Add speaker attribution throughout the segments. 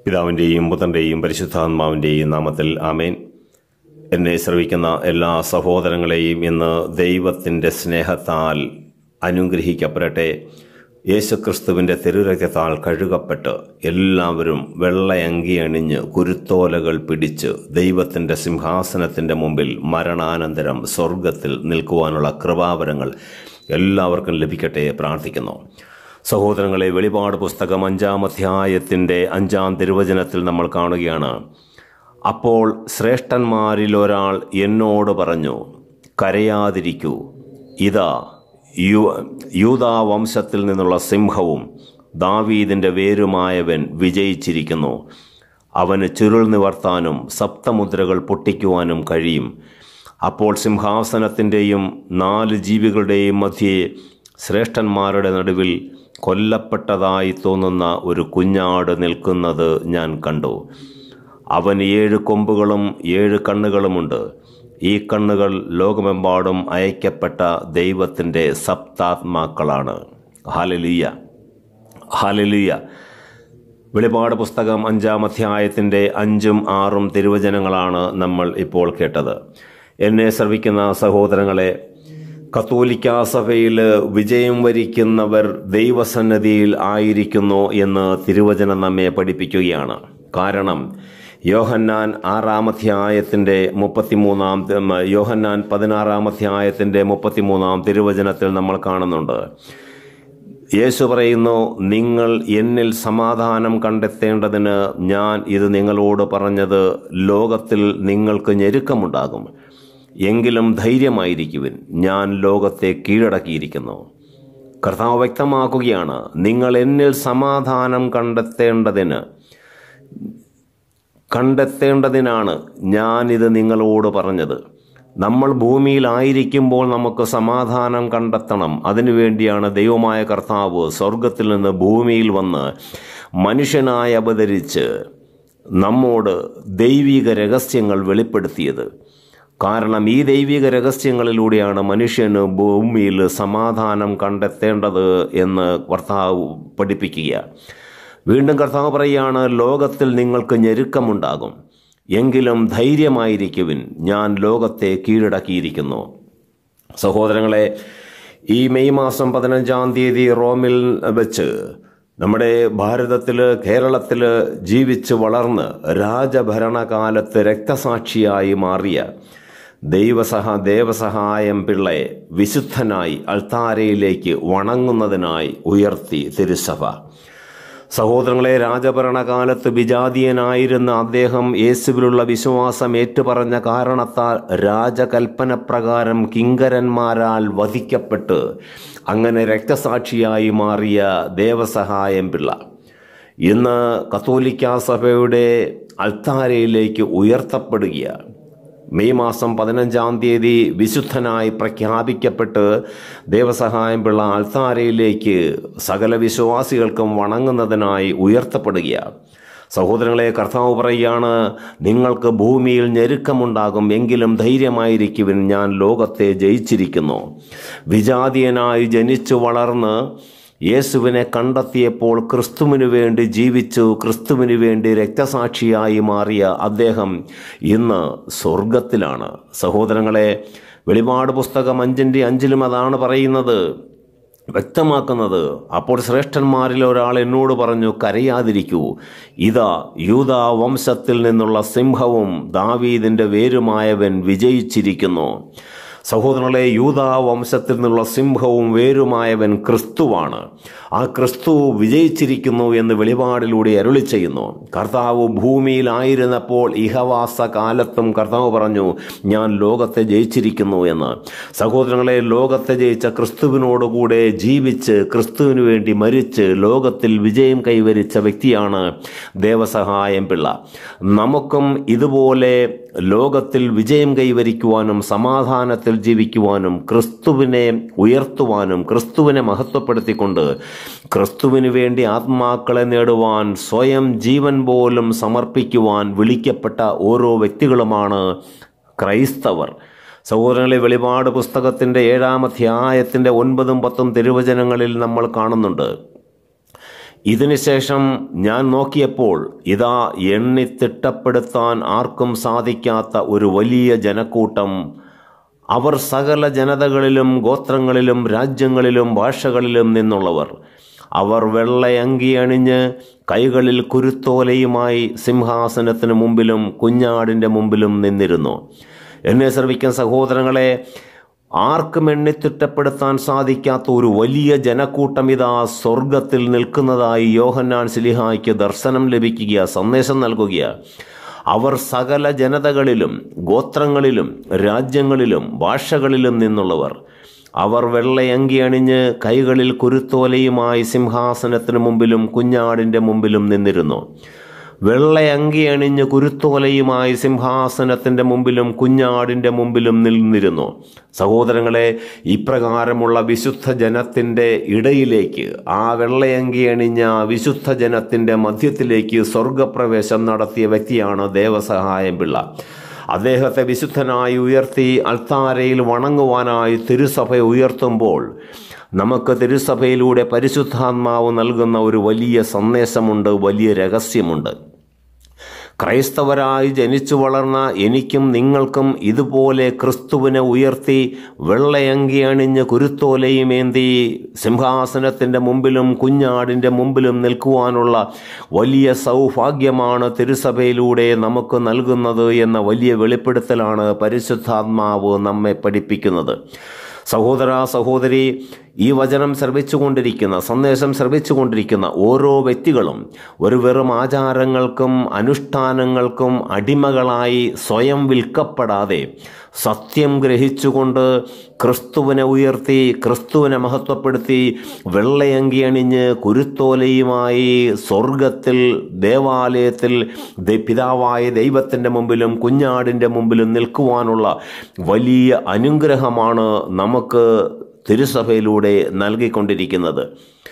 Speaker 1: പിതാവിൻ്റെയും പുത്രൻ്റെയും പരിശുദ്ധാത്മാവിൻ്റെയും നാമത്തിൽ ആമേൻ എന്നെ ശ്രവിക്കുന്ന എല്ലാ സഹോദരങ്ങളെയും ഇന്ന് ദൈവത്തിൻ്റെ സ്നേഹത്താൽ അനുഗ്രഹിക്കപ്പെടട്ടെ യേശുക്രിസ്തുവിൻ്റെ തിരുരക്തത്താൽ കഴുകപ്പെട്ട് എല്ലാവരും വെള്ളയങ്കി അണിഞ്ഞ് കുരുത്തോലകൾ പിടിച്ച് ദൈവത്തിൻ്റെ സിംഹാസനത്തിൻ്റെ മുമ്പിൽ മരണാനന്തരം സ്വർഗത്തിൽ നിൽക്കുവാനുള്ള കൃപാവരങ്ങൾ എല്ലാവർക്കും ലഭിക്കട്ടെ പ്രാർത്ഥിക്കുന്നു സഹോദരങ്ങളെ വെളിപാട് പുസ്തകം അഞ്ചാം അധ്യായത്തിൻ്റെ അഞ്ചാം തിരുവചനത്തിൽ നമ്മൾ കാണുകയാണ് അപ്പോൾ ശ്രേഷ്ഠന്മാരിൽ ഒരാൾ എന്നോട് പറഞ്ഞു കരയാതിരിക്കൂ ഇതാ യു യൂതാ വംശത്തിൽ നിന്നുള്ള സിംഹവും ദാവീദിൻ്റെ വേരുമായവൻ വിജയിച്ചിരിക്കുന്നു അവന് ചുരുൾ നിവർത്താനും സപ്തമുദ്രകൾ പൊട്ടിക്കുവാനും കഴിയും അപ്പോൾ സിംഹാസനത്തിൻ്റെയും നാല് ജീവികളുടെയും മധ്യേ ശ്രേഷ്ഠന്മാരുടെ നടുവിൽ കൊല്ലപ്പെട്ടതായി തോന്നുന്ന ഒരു കുഞ്ഞാട് നിൽക്കുന്നത് ഞാൻ കണ്ടു അവന് ഏഴ് കൊമ്പുകളും ഏഴ് കണ്ണുകളുമുണ്ട് ഈ കണ്ണുകൾ ലോകമെമ്പാടും അയക്കപ്പെട്ട ദൈവത്തിൻ്റെ സപ്താത്മാക്കളാണ് ഹാലലിയ ഹാലലിയ വെളിപാട് പുസ്തകം അഞ്ചാം അധ്യായത്തിൻ്റെ അഞ്ചും ആറും തിരുവചനങ്ങളാണ് നമ്മൾ ഇപ്പോൾ കേട്ടത് എന്നെ ശ്രവിക്കുന്ന സഹോദരങ്ങളെ കത്തോലിക്ക സഭയിൽ വിജയം വരിക്കുന്നവർ ദൈവസന്നദ്ധിയിൽ ആയിരിക്കുന്നു എന്ന് തിരുവചനം നമ്മെ പഠിപ്പിക്കുകയാണ് കാരണം യോഹന്നാൻ ആറാം അധ്യായത്തിൻ്റെ മുപ്പത്തിമൂന്നാം യോഹന്നാൻ പതിനാറാം അധ്യായത്തിൻ്റെ മുപ്പത്തിമൂന്നാം തിരുവചനത്തിൽ നമ്മൾ കാണുന്നുണ്ട് യേശു പറയുന്നു നിങ്ങൾ എന്നിൽ സമാധാനം കണ്ടെത്തേണ്ടതിന് ഞാൻ ഇത് നിങ്ങളോട് പറഞ്ഞത് ലോകത്തിൽ നിങ്ങൾക്ക് ഞെരുക്കമുണ്ടാകും എങ്കിലും ധൈര്യമായിരിക്കുവിൻ ഞാൻ ലോകത്തെ കീഴടക്കിയിരിക്കുന്നു കർത്താവ് വ്യക്തമാക്കുകയാണ് നിങ്ങൾ എന്നിൽ സമാധാനം കണ്ടെത്തേണ്ടതിന് കണ്ടെത്തേണ്ടതിനാണ് ഞാനിത് നിങ്ങളോട് പറഞ്ഞത് നമ്മൾ ഭൂമിയിലായിരിക്കുമ്പോൾ നമുക്ക് സമാധാനം കണ്ടെത്തണം അതിനുവേണ്ടിയാണ് ദൈവമായ കർത്താവ് സ്വർഗത്തിൽ നിന്ന് ഭൂമിയിൽ വന്ന് മനുഷ്യനായി അവതരിച്ച് നമ്മോട് ദൈവിക രഹസ്യങ്ങൾ വെളിപ്പെടുത്തിയത് കാരണം ഈ ദൈവിക രഹസ്യങ്ങളിലൂടെയാണ് മനുഷ്യന് ഭൂമിയിൽ സമാധാനം കണ്ടെത്തേണ്ടത് എന്ന് കർത്താവ് പഠിപ്പിക്കുക വീണ്ടും കർത്താവ് പറയുകയാണ് ലോകത്തിൽ നിങ്ങൾക്ക് ഞെരുക്കമുണ്ടാകും എങ്കിലും ധൈര്യമായിരിക്കുവിൻ ഞാൻ ലോകത്തെ കീഴടക്കിയിരിക്കുന്നു സഹോദരങ്ങളെ ഈ മെയ് മാസം പതിനഞ്ചാം തീയതി റോമിൽ വെച്ച് നമ്മുടെ ഭാരതത്തിൽ കേരളത്തിൽ ജീവിച്ച് വളർന്ന് രാജഭരണകാലത്ത് രക്തസാക്ഷിയായി മാറിയ ദൈവസഹ ദേവസഹായം പിള്ളയെ വിശുദ്ധനായി അൾത്താരയിലേക്ക് വണങ്ങുന്നതിനായി ഉയർത്തി തിരുസഭ സഹോദരങ്ങളെ രാജഭരണകാലത്ത് വിജാതീയനായിരുന്ന അദ്ദേഹം യേശുവിലുള്ള വിശ്വാസം ഏറ്റുപറഞ്ഞ കാരണത്താൽ രാജകൽപ്പന പ്രകാരം കിങ്കരന്മാരാൽ വധിക്കപ്പെട്ട് അങ്ങനെ രക്തസാക്ഷിയായി മാറിയ ദേവസഹായം പിള്ള ഇന്ന് കത്തോലിക്ക സഭയുടെ അൾത്താരയിലേക്ക് ഉയർത്തപ്പെടുകയാണ് മെയ് മാസം പതിനഞ്ചാം തീയതി വിശുദ്ധനായി പ്രഖ്യാപിക്കപ്പെട്ട് ദേവസഹായം പിള്ള അൾത്താരയിലേക്ക് സകല വിശ്വാസികൾക്കും വണങ്ങുന്നതിനായി ഉയർത്തപ്പെടുകയാണ് സഹോദരങ്ങളെ കർത്താവ് പറയുകയാണ് നിങ്ങൾക്ക് ഭൂമിയിൽ ഞെരുക്കമുണ്ടാകും എങ്കിലും ധൈര്യമായിരിക്കുവിൻ ഞാൻ ലോകത്തെ ജയിച്ചിരിക്കുന്നു വിജാതീയനായി ജനിച്ചു വളർന്ന് യേശുവിനെ കണ്ടെത്തിയപ്പോൾ ക്രിസ്തുവിനു വേണ്ടി ജീവിച്ചു ക്രിസ്തുവിന് വേണ്ടി രക്തസാക്ഷിയായി മാറിയ അദ്ദേഹം ഇന്ന് സ്വർഗത്തിലാണ് സഹോദരങ്ങളെ വെളിപാട് പുസ്തകം അഞ്ചിൻ്റെ അഞ്ചിലും അതാണ് പറയുന്നത് വ്യക്തമാക്കുന്നത് അപ്പോൾ ശ്രേഷ്ഠന്മാരിൽ ഒരാൾ എന്നോട് പറഞ്ഞു കരയാതിരിക്കൂ ഇതാ യൂത വംശത്തിൽ നിന്നുള്ള സിംഹവും ദാവീദിൻ്റെ വേരുമായവൻ വിജയിച്ചിരിക്കുന്നു സഹോദരങ്ങളെ യൂത വംശത്തിൽ നിന്നുള്ള സിംഹവും വേരുമായവൻ ക്രിസ്തുവാണ് ആ ക്രിസ്തു വിജയിച്ചിരിക്കുന്നു എന്ന് വെളിപാടിലൂടെ അരുളി ചെയ്യുന്നു കർത്താവ് ഭൂമിയിലായിരുന്നപ്പോൾ ഇഹവാസ കാലത്തും കർത്താവ് പറഞ്ഞു ഞാൻ ലോകത്തെ ജയിച്ചിരിക്കുന്നു എന്ന് സഹോദരങ്ങളെ ലോകത്തെ ജയിച്ച ക്രിസ്തുവിനോടുകൂടെ ജീവിച്ച് ക്രിസ്തുവിന് വേണ്ടി മരിച്ച് ലോകത്തിൽ വിജയം കൈവരിച്ച വ്യക്തിയാണ് ദേവസഹായം പിള്ള നമുക്കും ഇതുപോലെ ലോകത്തിൽ വിജയം കൈവരിക്കുവാനും സമാധാനത്തിൽ ജീവിക്കുവാനും ക്രിസ്തുവിനെ ഉയർത്തുവാനും ക്രിസ്തുവിനെ മഹത്വപ്പെടുത്തിക്കൊണ്ട് ക്രിസ്തുവിന് വേണ്ടി ആത്മാക്കളെ നേടുവാൻ സ്വയം ജീവൻ പോലും സമർപ്പിക്കുവാൻ വിളിക്കപ്പെട്ട ഓരോ വ്യക്തികളുമാണ് ക്രൈസ്തവർ സഹോദരങ്ങളെ വെളിപാട് പുസ്തകത്തിൻ്റെ ഏഴാം അധ്യായത്തിൻ്റെ ഒൻപതും പത്തും തിരുവചനങ്ങളിൽ നമ്മൾ കാണുന്നുണ്ട് ഇതിനുശേഷം ഞാൻ നോക്കിയപ്പോൾ ഇതാ എണ്ണി തിട്ടപ്പെടുത്താൻ ആർക്കും സാധിക്കാത്ത ഒരു വലിയ ജനക്കൂട്ടം അവർ സകല ജനതകളിലും ഗോത്രങ്ങളിലും രാജ്യങ്ങളിലും ഭാഷകളിലും നിന്നുള്ളവർ അവർ വെള്ളയങ്കി അണിഞ്ഞ് കൈകളിൽ കുരുത്തോലയുമായി സിംഹാസനത്തിന് മുമ്പിലും കുഞ്ഞാടിൻ്റെ മുമ്പിലും നിന്നിരുന്നു എന്നെ ശ്രവിക്കുന്ന സഹോദരങ്ങളെ ആർക്കും എണ്ണിത്തിട്ടപ്പെടുത്താൻ സാധിക്കാത്ത ഒരു വലിയ ജനക്കൂട്ടം ഇതാ സ്വർഗത്തിൽ നിൽക്കുന്നതായി യോഹന്നാൻ സിലിഹായ്ക്ക് ദർശനം ലഭിക്കുക സന്ദേശം നൽകുക അവർ സകല ജനതകളിലും ഗോത്രങ്ങളിലും രാജ്യങ്ങളിലും ഭാഷകളിലും നിന്നുള്ളവർ അവർ വെള്ളയങ്കി അണിഞ്ഞ് കൈകളിൽ കുരുത്തോലയുമായി സിംഹാസനത്തിന് മുമ്പിലും കുഞ്ഞാടിൻ്റെ മുമ്പിലും നിന്നിരുന്നു വെള്ളയങ്കി അണിഞ്ഞ് കുരുത്തോലയുമായി സിംഹാസനത്തിൻ്റെ മുമ്പിലും കുഞ്ഞാടിൻ്റെ മുമ്പിലും നിന്നിരുന്നു സഹോദരങ്ങളെ ഇപ്രകാരമുള്ള വിശുദ്ധ ജനത്തിൻ്റെ ഇടയിലേക്ക് ആ വെള്ളയങ്കി അണിഞ്ഞ വിശുദ്ധ ജനത്തിൻ്റെ മധ്യത്തിലേക്ക് സ്വർഗപ്രവേശം നടത്തിയ വ്യക്തിയാണ് ദേവസഹായം പിള്ള അദ്ദേഹത്തെ വിശുദ്ധനായി ഉയർത്തി അൾത്താരയിൽ വണങ്ങുവാനായി തിരുസഭ ഉയർത്തുമ്പോൾ നമുക്ക് തിരുസഭയിലൂടെ പരിശുദ്ധാത്മാവ് നൽകുന്ന ഒരു വലിയ സന്ദേശമുണ്ട് വലിയ രഹസ്യമുണ്ട് ക്രൈസ്തവരായി ജനിച്ചു വളർന്ന എനിക്കും നിങ്ങൾക്കും ഇതുപോലെ ക്രിസ്തുവിനെ ഉയർത്തി വെള്ളയങ്കി അണിഞ്ഞ് കുരുത്തോലയുമേന്തി സിംഹാസനത്തിൻ്റെ മുമ്പിലും കുഞ്ഞാടിൻ്റെ മുമ്പിലും നിൽക്കുവാനുള്ള വലിയ സൗഭാഗ്യമാണ് തിരുസഭയിലൂടെ നമുക്ക് നൽകുന്നത് എന്ന വലിയ വെളിപ്പെടുത്തലാണ് പരിശുദ്ധാത്മാവ് നമ്മെ പഠിപ്പിക്കുന്നത് സഹോദര സഹോദരി ഈ വചനം ശ്രവിച്ചുകൊണ്ടിരിക്കുന്ന സന്ദേശം ശ്രവിച്ചുകൊണ്ടിരിക്കുന്ന ഓരോ വ്യക്തികളും ഒരു വെറും ആചാരങ്ങൾക്കും അനുഷ്ഠാനങ്ങൾക്കും അടിമകളായി സ്വയം വിൽക്കപ്പെടാതെ സത്യം ഗ്രഹിച്ചുകൊണ്ട് ക്രിസ്തുവിനെ ഉയർത്തി ക്രിസ്തുവിനെ മഹത്വപ്പെടുത്തി വെള്ളയങ്കി അണിഞ്ഞ് കുരുത്തോലയുമായി സ്വർഗത്തിൽ ദേവാലയത്തിൽ ദ- പിതാവായ ദൈവത്തിൻ്റെ മുമ്പിലും കുഞ്ഞാടിൻ്റെ മുമ്പിലും നിൽക്കുവാനുള്ള വലിയ അനുഗ്രഹമാണ് നമുക്ക് തിരുസഭയിലൂടെ നൽകിക്കൊണ്ടിരിക്കുന്നത്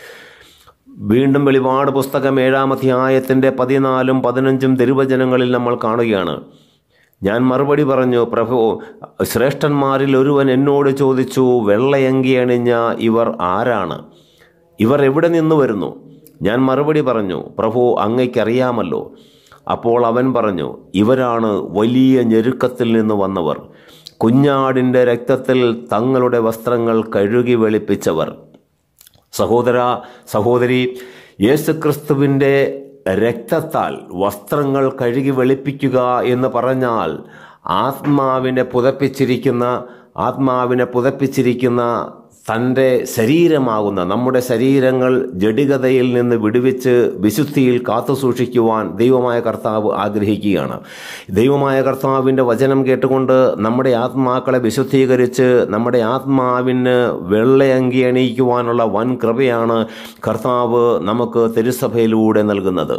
Speaker 1: വീണ്ടും വെളിപാട് പുസ്തകം ഏഴാം അധ്യായത്തിൻ്റെ പതിനാലും പതിനഞ്ചും തിരുവചനങ്ങളിൽ നമ്മൾ കാണുകയാണ് ഞാൻ മറുപടി പറഞ്ഞു പ്രഭു ശ്രേഷ്ഠന്മാരിൽ ഒരുവൻ എന്നോട് ചോദിച്ചു വെള്ളയങ്കി അണിഞ്ഞ ഇവർ ആരാണ് ഇവർ എവിടെ നിന്ന് വരുന്നു ഞാൻ മറുപടി പറഞ്ഞു പ്രഭു അങ്ങയ്ക്കറിയാമല്ലോ അപ്പോൾ അവൻ പറഞ്ഞു ഇവരാണ് വലിയ ഞെരുക്കത്തിൽ നിന്ന് വന്നവർ കുഞ്ഞാടിൻ്റെ രക്തത്തിൽ തങ്ങളുടെ വസ്ത്രങ്ങൾ കഴുകി വെളുപ്പിച്ചവർ സഹോദര സഹോദരി യേശുക്രിസ്തുവിൻ്റെ രക്തത്താൽ വസ്ത്രങ്ങൾ കഴുകി വെളുപ്പിക്കുക എന്ന് പറഞ്ഞാൽ ആത്മാവിനെ പുതപ്പിച്ചിരിക്കുന്ന ആത്മാവിനെ പുതപ്പിച്ചിരിക്കുന്ന തൻ്റെ ശരീരമാകുന്ന നമ്മുടെ ശരീരങ്ങൾ ജഡികതയിൽ നിന്ന് വിടുവിച്ച് വിശുദ്ധിയിൽ കാത്തു സൂക്ഷിക്കുവാൻ ദൈവമായ കർത്താവ് ആഗ്രഹിക്കുകയാണ് ദൈവമായ കർത്താവിൻ്റെ വചനം കേട്ടുകൊണ്ട് നമ്മുടെ ആത്മാക്കളെ വിശുദ്ധീകരിച്ച് നമ്മുടെ ആത്മാവിന് വെള്ളയങ്കി അണിയിക്കുവാനുള്ള വൻ കൃപയാണ് കർത്താവ് നമുക്ക് തിരുസഭയിലൂടെ നൽകുന്നത്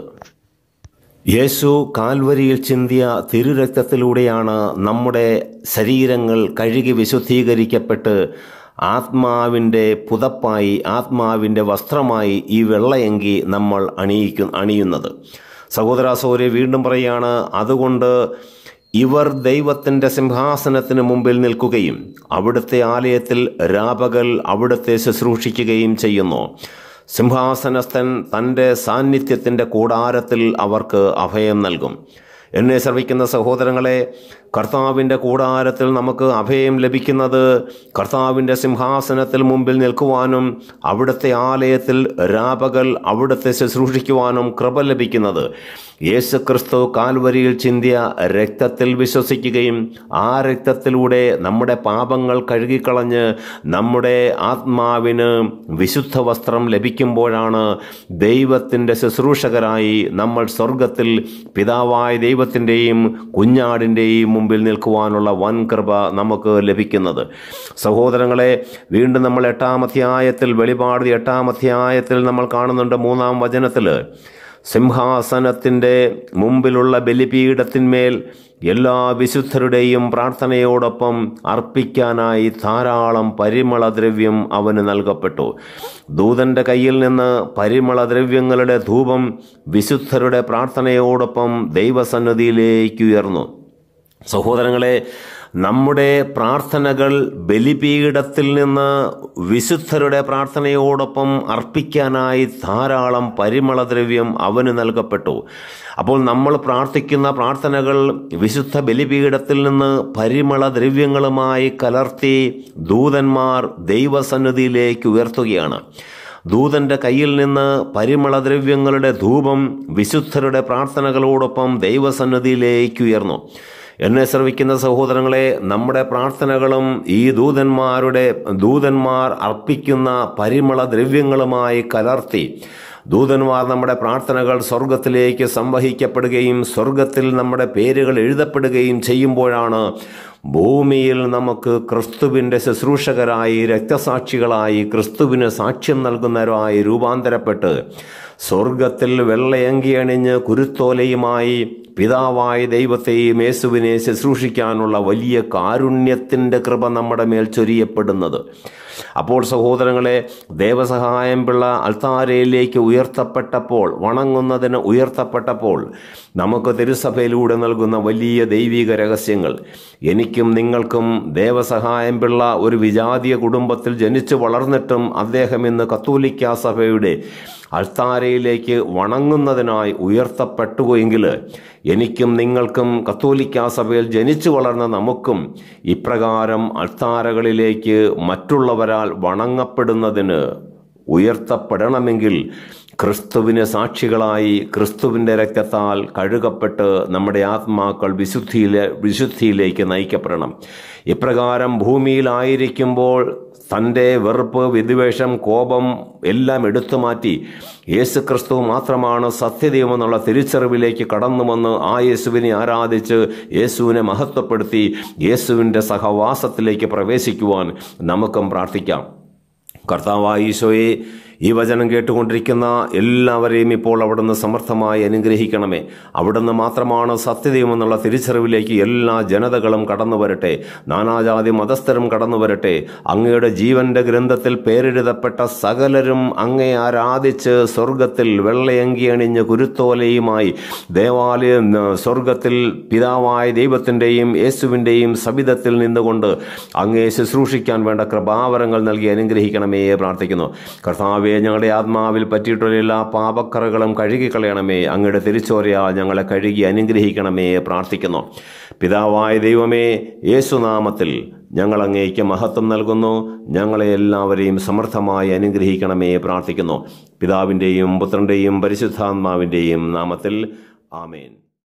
Speaker 1: യേശു കാൽവരിയിൽ ചിന്തിയ തിരുരക്തത്തിലൂടെയാണ് നമ്മുടെ ശരീരങ്ങൾ കഴുകി വിശുദ്ധീകരിക്കപ്പെട്ട് ആത്മാവിൻ്റെ പുതപ്പായി ആത്മാവിൻ്റെ വസ്ത്രമായി ഈ വെള്ളയങ്കി നമ്മൾ അണിയിക്കു അണിയുന്നത് സഹോദര സൗര്യ വീണ്ടും പറയുകയാണ് അതുകൊണ്ട് ഇവർ ദൈവത്തിൻ്റെ സിംഹാസനത്തിന് മുമ്പിൽ നിൽക്കുകയും അവിടുത്തെ ആലയത്തിൽ രാപകൽ അവിടുത്തെ ശുശ്രൂഷിക്കുകയും ചെയ്യുന്നു സിംഹാസനസ്ഥൻ തൻ്റെ സാന്നിധ്യത്തിൻ്റെ കൂടാരത്തിൽ അവർക്ക് അഭയം നൽകും എന്നെ ശ്രവിക്കുന്ന സഹോദരങ്ങളെ കർത്താവിൻ്റെ കൂടാരത്തിൽ നമുക്ക് അഭയം ലഭിക്കുന്നത് കർത്താവിൻ്റെ സിംഹാസനത്തിൽ മുമ്പിൽ നിൽക്കുവാനും അവിടുത്തെ ആലയത്തിൽ രാപകൽ അവിടുത്തെ ശുശ്രൂഷിക്കുവാനും കൃപ ലഭിക്കുന്നത് യേശു ക്രിസ്തു കാൽവരിയിൽ ചിന്തിയ രക്തത്തിൽ വിശ്വസിക്കുകയും ആ രക്തത്തിലൂടെ നമ്മുടെ പാപങ്ങൾ കഴുകിക്കളഞ്ഞ് നമ്മുടെ ആത്മാവിന് വിശുദ്ധ വസ്ത്രം ലഭിക്കുമ്പോഴാണ് ദൈവത്തിൻ്റെ ശുശ്രൂഷകരായി നമ്മൾ സ്വർഗത്തിൽ പിതാവായ ദൈവത്തിൻ്റെയും കുഞ്ഞാടിൻ്റെയും മുമ്പിൽ നിൽക്കുവാനുള്ള വൻ കൃപ നമുക്ക് ലഭിക്കുന്നത് സഹോദരങ്ങളെ വീണ്ടും നമ്മൾ എട്ടാം അധ്യായത്തിൽ വെളിപാട് എട്ടാം അധ്യായത്തിൽ നമ്മൾ കാണുന്നുണ്ട് മൂന്നാം വചനത്തിൽ സിംഹാസനത്തിൻ്റെ മുമ്പിലുള്ള ബലിപീഠത്തിന്മേൽ എല്ലാ വിശുദ്ധരുടെയും പ്രാർത്ഥനയോടൊപ്പം അർപ്പിക്കാനായി ധാരാളം പരിമളദ്രവ്യം അവന് നൽകപ്പെട്ടു ദൂതന്റെ കയ്യിൽ നിന്ന് പരിമളദ്രവ്യങ്ങളുടെ ധൂപം വിശുദ്ധരുടെ പ്രാർത്ഥനയോടൊപ്പം ദൈവസന്നിധിയിലേക്ക് ഉയർന്നു സഹോദരങ്ങളെ നമ്മുടെ പ്രാർത്ഥനകൾ ബലിപീഠത്തിൽ നിന്ന് വിശുദ്ധരുടെ പ്രാർത്ഥനയോടൊപ്പം അർപ്പിക്കാനായി ധാരാളം പരിമളദ്രവ്യം അവന് നൽകപ്പെട്ടു അപ്പോൾ നമ്മൾ പ്രാർത്ഥിക്കുന്ന പ്രാർത്ഥനകൾ വിശുദ്ധ ബലിപീഠത്തിൽ നിന്ന് പരിമളദ്രവ്യങ്ങളുമായി കലർത്തി ദൂതന്മാർ ദൈവസന്നിധിയിലേക്ക് ഉയർത്തുകയാണ് ദൂതന്റെ കയ്യിൽ നിന്ന് പരിമളദ്രവ്യങ്ങളുടെ ധൂപം വിശുദ്ധരുടെ പ്രാർത്ഥനകളോടൊപ്പം ദൈവസന്നിധിയിലേക്ക് ഉയർന്നു എന്നെ ശ്രവിക്കുന്ന സഹോദരങ്ങളെ നമ്മുടെ പ്രാർത്ഥനകളും ഈ ദൂതന്മാരുടെ ദൂതന്മാർ അർപ്പിക്കുന്ന പരിമള ദ്രവ്യങ്ങളുമായി കലർത്തി ദൂതന്മാർ നമ്മുടെ പ്രാർത്ഥനകൾ സ്വർഗത്തിലേക്ക് സംവഹിക്കപ്പെടുകയും സ്വർഗത്തിൽ നമ്മുടെ പേരുകൾ എഴുതപ്പെടുകയും ചെയ്യുമ്പോഴാണ് ഭൂമിയിൽ നമുക്ക് ക്രിസ്തുവിൻ്റെ ശുശ്രൂഷകരായി രക്തസാക്ഷികളായി ക്രിസ്തുവിന് സാക്ഷ്യം നൽകുന്നവരായി രൂപാന്തരപ്പെട്ട് സ്വർഗത്തിൽ വെള്ളയങ്കി അണിഞ്ഞ് കുരുത്തോലയുമായി പിതാവായ ദൈവത്തെയും യേശുവിനെ ശുശ്രൂഷിക്കാനുള്ള വലിയ കാരുണ്യത്തിൻ്റെ കൃപ നമ്മുടെ മേൽ ചൊരിയപ്പെടുന്നത് അപ്പോൾ സഹോദരങ്ങളെ ദേവസഹായം പിള്ള അൾത്താരയിലേക്ക് ഉയർത്തപ്പെട്ടപ്പോൾ വണങ്ങുന്നതിന് ഉയർത്തപ്പെട്ടപ്പോൾ നമുക്ക് തിരുസഭയിലൂടെ നൽകുന്ന വലിയ ദൈവിക രഹസ്യങ്ങൾ എനിക്കും നിങ്ങൾക്കും ദേവസഹായം പിള്ള ഒരു വിജാതീയ കുടുംബത്തിൽ ജനിച്ചു വളർന്നിട്ടും അദ്ദേഹം ഇന്ന് കത്തോലിക്ക സഭയുടെ അൾത്താരയിലേക്ക് വണങ്ങുന്നതിനായി ഉയർത്തപ്പെട്ടുവെങ്കിൽ എനിക്കും നിങ്ങൾക്കും കത്തോലിക്ക സഭയിൽ ജനിച്ചു വളർന്ന നമുക്കും ഇപ്രകാരം അൾത്താരകളിലേക്ക് മറ്റുള്ളവരാൽ വണങ്ങപ്പെടുന്നതിന് ഉയർത്തപ്പെടണമെങ്കിൽ ക്രിസ്തുവിന് സാക്ഷികളായി ക്രിസ്തുവിൻ്റെ രക്തത്താൽ കഴുകപ്പെട്ട് നമ്മുടെ ആത്മാക്കൾ വിശുദ്ധിയിലെ വിശുദ്ധിയിലേക്ക് നയിക്കപ്പെടണം ഇപ്രകാരം ഭൂമിയിലായിരിക്കുമ്പോൾ തൻ്റെ വെറുപ്പ് വിദ്വേഷം കോപം എല്ലാം എടുത്തു മാറ്റി യേശു ക്രിസ്തു മാത്രമാണ് സത്യദൈവമെന്നുള്ള തിരിച്ചറിവിലേക്ക് കടന്നു വന്ന് ആ യേശുവിനെ ആരാധിച്ച് യേശുവിനെ മഹത്വപ്പെടുത്തി യേശുവിൻ്റെ സഹവാസത്തിലേക്ക് പ്രവേശിക്കുവാൻ നമുക്കും പ്രാർത്ഥിക്കാം കർത്താവായ ഈശോയെ ഈ വചനം കേട്ടുകൊണ്ടിരിക്കുന്ന എല്ലാവരെയും ഇപ്പോൾ അവിടുന്ന് സമർത്ഥമായി അനുഗ്രഹിക്കണമേ അവിടുന്ന് മാത്രമാണ് സത്യദൈവമെന്നുള്ള തിരിച്ചറിവിലേക്ക് എല്ലാ ജനതകളും കടന്നു വരട്ടെ നാനാജാതി മതസ്ഥരും കടന്നു വരട്ടെ അങ്ങയുടെ ജീവന്റെ ഗ്രന്ഥത്തിൽ പേരെഴുതപ്പെട്ട സകലരും അങ്ങേ ആരാധിച്ച് സ്വർഗത്തിൽ വെള്ളയങ്കി അണിഞ്ഞ് കുരുത്തോലയുമായി ദേവാലയ സ്വർഗത്തിൽ പിതാവായ ദൈവത്തിൻ്റെയും യേശുവിൻ്റെയും സവിധത്തിൽ നിന്നുകൊണ്ട് അങ്ങേ ശുശ്രൂഷിക്കാൻ വേണ്ട കൃപാവരങ്ങൾ നൽകി അനുഗ്രഹിക്കണമേ പ്രാർത്ഥിക്കുന്നു കർത്താവെ ഞങ്ങളുടെ ആത്മാവിൽ പറ്റിയിട്ടുള്ള എല്ലാ പാപക്കറകളും കഴുകിക്കളയണമേ അങ്ങയുടെ തിരിച്ചോരയാൽ ഞങ്ങളെ കഴുകി അനുഗ്രഹിക്കണമേ പ്രാർത്ഥിക്കുന്നു പിതാവായ ദൈവമേ യേശുനാമത്തിൽ ഞങ്ങൾ അങ്ങേക്ക് മഹത്വം നൽകുന്നു ഞങ്ങളെ എല്ലാവരെയും സമർത്ഥമായി അനുഗ്രഹിക്കണമേ പ്രാർത്ഥിക്കുന്നു പിതാവിൻ്റെയും പുത്രൻ്റെയും പരിശുദ്ധാത്മാവിൻ്റെയും നാമത്തിൽ ആമേൻ